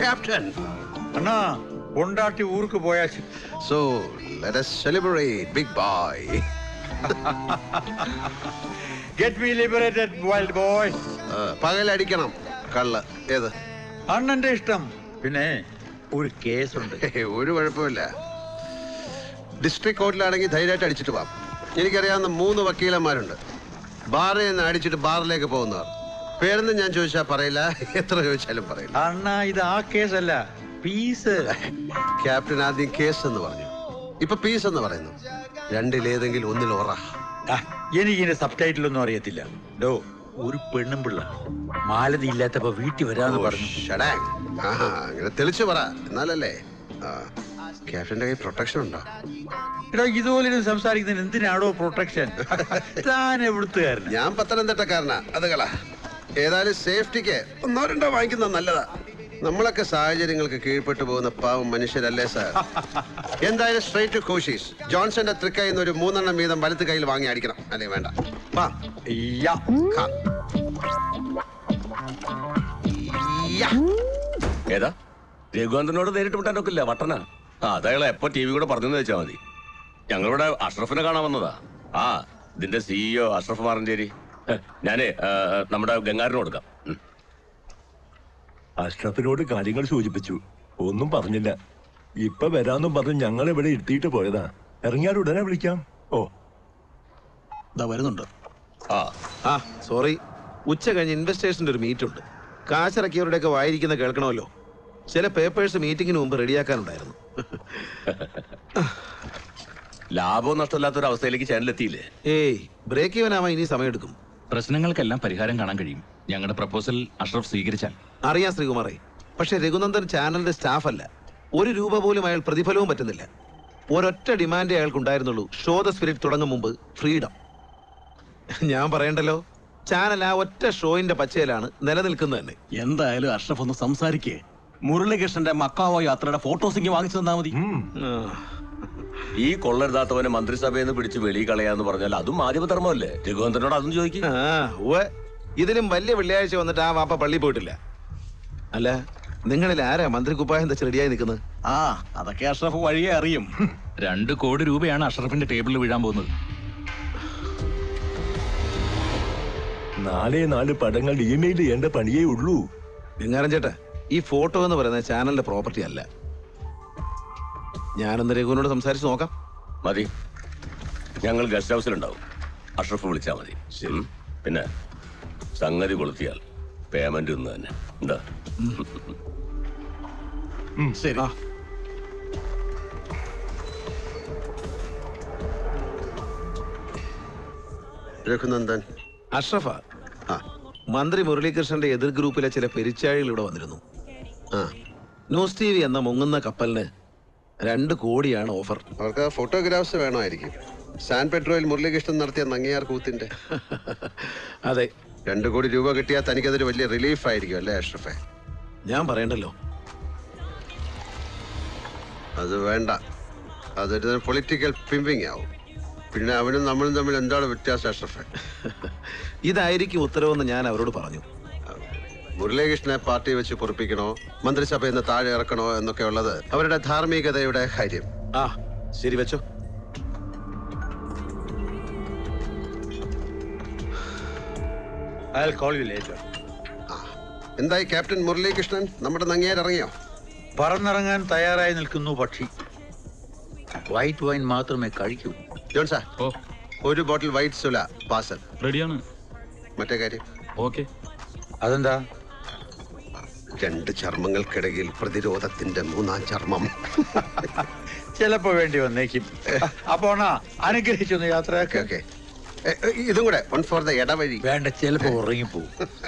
Captain അണ്ണാ കൊണ്ടാട്ടി ഊർക്ക് പോയാ ശ- so let us celebrate big boy Get me liberated, wild boy. പകലടിക്കണം കള്ള് ഏത് അണ്ണന്റെ ഇഷ്ടം പിന്നെ ഒരു കേസുണ്ട് ഹേയ്, ഒരു കുഴപ്പമില്ല ഡിസ്ട്രിക്ട് കോർട്ടിലാണെങ്കിൽ ധൈര്യമായിട്ട് അടിച്ചിട്ട് പോവാം എനിക്കറിയാവുന്ന മൂന്ന് വക്കീലന്മാരുണ്ട് ബാറിൽ നിന്ന് അടിച്ചിട്ട് ബാറിലേക്ക് പോകുന്നവർ പേരൊന്നും ഞാൻ ചോദിച്ചാൽ പറയില്ല എത്ര ചോദിച്ചാലും പറയില്ല അണ്ണാ ഇത് ആ കേസല്ല പീസ് ക്യാപ്റ്റൻ ആദ്യം കേസ് എന്ന് പറഞ്ഞു ഇപ്പൊ പീസ് എന്ന് പറയുന്നു രണ്ടിലേതെങ്കിലും ഒന്നിൽ ഓറ എനിക്കിന്റെ സബ് ടൈറ്റിൽ ഒന്നും അറിയത്തില്ല ഡോ ഒരു പെണ്ണും പിള്ള മാലതി ഇല്ലാത്തപ്പോ വീട്ടിൽ വരാന്ന് പറഞ്ഞു ഷടാങ്. ആഹാ, അങ്ങനെ തെളിച്ചു പറ എന്നാലല്ലേ ആ, ക്യാപ്റ്റന്റെ കൈ പ്രൊട്ടക്ഷൻ ഉണ്ടോ എടോ ഇതുപോലെ ഇരുന്ന് സംസാരിക്കുന്നതിന് എന്തിനാടോ പ്രൊട്ടക്ഷൻ താൻ എവിടുത്തുകാരൻ ഞാൻ പത്തനംതിട്ടക്കാരനാ അത് കള ഏതായാലും സേഫ്റ്റിക്ക് ഒന്നോ രണ്ടോ വാങ്ങിക്കുന്നത് നല്ലതാ നമ്മളൊക്കെ സാഹചര്യങ്ങൾക്ക് കീഴ്പ്പെട്ടു പോകുന്ന പാവം മനുഷ്യരല്ലേ സാർ എന്തായാലും സ്ട്രേറ്റ് ടു കോശീസ് ജോൺസന്റെ തൃക്കൈയിൽ നിന്ന് ഒരു മൂന്നെണ്ണം വീതം വലത്ത് കയ്യിൽ വാങ്ങി അടിക്കണം അല്ലേ വേണ്ട വാ. ഖാ. യാ. ഏതാ രഘുവന്തനോട് നേരിട്ട് വിട്ടാനൊക്കില്ല വട്ടന ആ അതയാളെ എപ്പോ ടി വി കൂടെ പറഞ്ഞെന്ന് വെച്ചാ മതി ഞങ്ങളിവിടെ അഷ്റഫിനെ കാണാൻ വന്നതാ ആ ഇതിന്റെ സിഇഒ അഷ്റഫ് മാറഞ്ചേരി ഹെ, ഞാനേ ആ, നമ്മുടെ ഗംഗാറിന് കൊടുക്കാം ഉം. അഷ്റഫിനോട് കാര്യങ്ങൾ സൂചിപ്പിച്ചു ഒന്നും പറഞ്ഞില്ല ഇപ്പൊ വരാന്നും പറഞ്ഞ് ഞങ്ങൾ ഇവിടെ ഇരുത്തിയിട്ട് പോയതാ ഇറങ്ങിയാൽ ഉടനെ വിളിക്കാം ഓ ഇതാ വരുന്നുണ്ട് ആ ആ സോറി ഉച്ച കഴിഞ്ഞ് ഇൻവെസ്റ്റേഴ്സിന്റെ ഒരു മീറ്റ് ഉണ്ട് കാശിറക്കിയവരുടെയൊക്കെ വായിരിക്കുന്ന കേൾക്കണമല്ലോ ചില പേപ്പേഴ്സ് മീറ്റിംഗിന് മുമ്പ് റെഡിയാക്കാനുണ്ടായിരുന്നു ലാഭവും നഷ്ടമില്ലാത്ത ഒരു അവസ്ഥയിലേക്ക് ചാനൽ എത്തിയില്ലേ ഏയ് ബ്രേക്ക് ചെയ്യാനാവാൻ ഇനി സമയമെടുക്കും പ്രശ്നങ്ങൾക്കെല്ലാം പരിഹാരം കാണാൻ കഴിയും ഞങ്ങളുടെ പ്രപ്പോസൽ അഷ്റഫ് സ്വീകരിച്ചാൽ അറിയാം ശ്രീകുമാറേ പക്ഷെ രഘുനന്ദൻ ചാനലിന്റെ സ്റ്റാഫ് അല്ല ഒരു രൂപ പോലും അയാൾ പ്രതിഫലവും പറ്റുന്നില്ല ഒരൊറ്റ ഡിമാൻഡേ അയാൾക്ക് ഉണ്ടായിരുന്നുള്ളൂ ഷോ ദ സ്പിരിറ്റ് തുടങ്ങും മുമ്പ് ഫ്രീഡം ഞാൻ പറയണ്ടല്ലോ ചാനൽ ആ ഒറ്റ ഷോയിന്റെ പച്ചയിലാണ് നിലനിൽക്കുന്നത് തന്നെ എന്തായാലും അഷ്റഫ് ഒന്ന് സംസാരിക്കേ മുരളികൃഷ്ണന്റെ മക്കാവോ യാത്രയുടെ ഫോട്ടോസ് ഇങ്ങ് വാങ്ങിച്ചു തന്നാ മതി ഈ കൊള്ളരുതാത്തവനെ മന്ത്രിസഭയിൽ നിന്ന് പിടിച്ച് വെളി കളയാന്ന് പറഞ്ഞാൽ അതും മാധ്യമധർമ്മമല്ലേ രഘുവന്തനോട് അതും ചോദിക്കും ആ, ഉവ്വ്. ഇതിലും വലിയ വെള്ളിയാഴ്ച വന്നിട്ട് ആ വാപ്പ പള്ളി പോയിട്ടില്ല അല്ല നിങ്ങളിൽ ആരാ മന്ത്രി കുപ്പായം വെച്ച് റെഡിയായി നിൽക്കുന്നത് ആ അതൊക്കെ അഷ്റഫ് വഴിയെ അറിയും രണ്ട് കോടി രൂപയാണ് അഷ്റഫിന്റെ ടേബിളിൽ വീഴാൻ പോകുന്നത് നാലേ നാല് പടങ്ങൾ ഇമെയിൽ ചെയ്യേണ്ട പണിയേ ഉള്ളൂ ഗംഗാരൻ ചേട്ടാ ഈ ഫോട്ടോ എന്ന് പറയുന്നത് ചാനലിന്റെ പ്രോപ്പർട്ടി അല്ല ഞാനൊന്ന് രഘുവിനോട് സംസാരിച്ച് നോക്കാം മതി ഞങ്ങൾ ഗസ്റ്റ് ഹൗസിലുണ്ടാവും അഷ്റഫ് വിളിച്ചാൽ മതി ഉം. പിന്നെ സംഗതി കൊളുത്തിയാൽ പേയ്മെന്റ് ഇന്ന് തന്നെ എന്താ ശരി രഘുനന്ദൻ അഷ്റഫ ആ മന്ത്രി മുരളീകൃഷ്ണന്റെ എതിർ ഗ്രൂപ്പിലെ ചില പെരിച്ചാഴികൾ ഇവിടെ വന്നിരുന്നു ആ ന്യൂസ് ടി വി എന്ന മുങ്ങുന്ന കപ്പലിന് രണ്ട് കോടിയാണ് ഓഫർ അവർക്ക് ഫോട്ടോഗ്രാഫ്സ് വേണമായിരിക്കും സാൻ പെട്രോയിൽ മുരളീകൃഷ്ണൻ നടത്തിയ നങ്ങിയാർ കൂത്തിന്റെ അതെ രണ്ടു കോടി രൂപ കിട്ടിയാൽ തനിക്കതൊരു വലിയ റിലീഫ് ആയിരിക്കും അല്ലേ അഷ്റഫെ ഞാൻ പറയണ്ടല്ലോ അത് വേണ്ട അതൊരു പൊളിറ്റിക്കൽ പിമ്പിങ് ആവും പിന്നെ അവനും നമ്മളും തമ്മിൽ എന്താണ് വ്യത്യാസം അഷ്റഫെ ഇതായിരിക്കും ഉത്തരവെന്ന് ഞാൻ അവരോട് പറഞ്ഞു മുരളീകൃഷ്ണനെ പാർട്ടി വെച്ച് പൊറപ്പിക്കണോ മന്ത്രിസഭയിൽ നിന്ന് താഴെ ഇറക്കണോ എന്നൊക്കെ ഉള്ളത് അവരുടെ ധാർമ്മികതയുടെ കാര്യം ആ ശരി വെച്ചോ I'll call you later. എന്തായി ക്യാപ്റ്റൻ മുരളീകൃഷ്ണൻ നമ്മുടെ നങ്ങിയാർ ഇറങ്ങിയോ പറന്നിറങ്ങാൻ തയ്യാറായി നിൽക്കുന്നു പക്ഷി വൈറ്റ് വൈൻ മാത്രമേ കഴിക്കൂ ജോൺ സാർ ഓ ഒരു ബോട്ടിൽ വൈറ്റ് സുല പാസൽ റെഡിയാണ് മറ്റേ കാര്യം ഓക്കെ അതെന്താ രണ്ട് ചർമ്മങ്ങൾക്കിടയിൽ പ്രതിരോധത്തിന്റെ മൂന്നാം ചർമ്മം ചിലപ്പോ വേണ്ടി വന്നേക്കും അപ്പൊ അണ്ണാ, അനുഗ്രഹിച്ചൊന്ന് ഓക്കെ യാത്രയാക്ക ഓക്കെ ഇതും കൂടെ വൺ ഫോർ ദ ഇടവഴി വേണ്ട ചിലപ്പോ ഉറങ്ങിപ്പോവും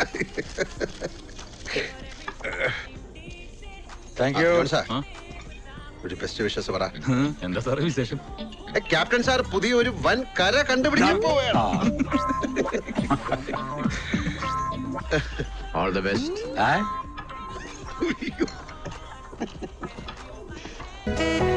താങ്ക് യു ജോൺ സാർ ആ? ഒരു ബെസ്റ്റ് വിശ്വസ് പറ എന്താ സാറേ വിശേഷം ഏ, ക്യാപ്റ്റൻ സാർ പുതിയ ഒരു വൻ കര കണ്ടുപിടിക്കാൻ പോവുകയാണ് ഓൾ ദ ബെസ്റ്റ് ആ അയ്യോ.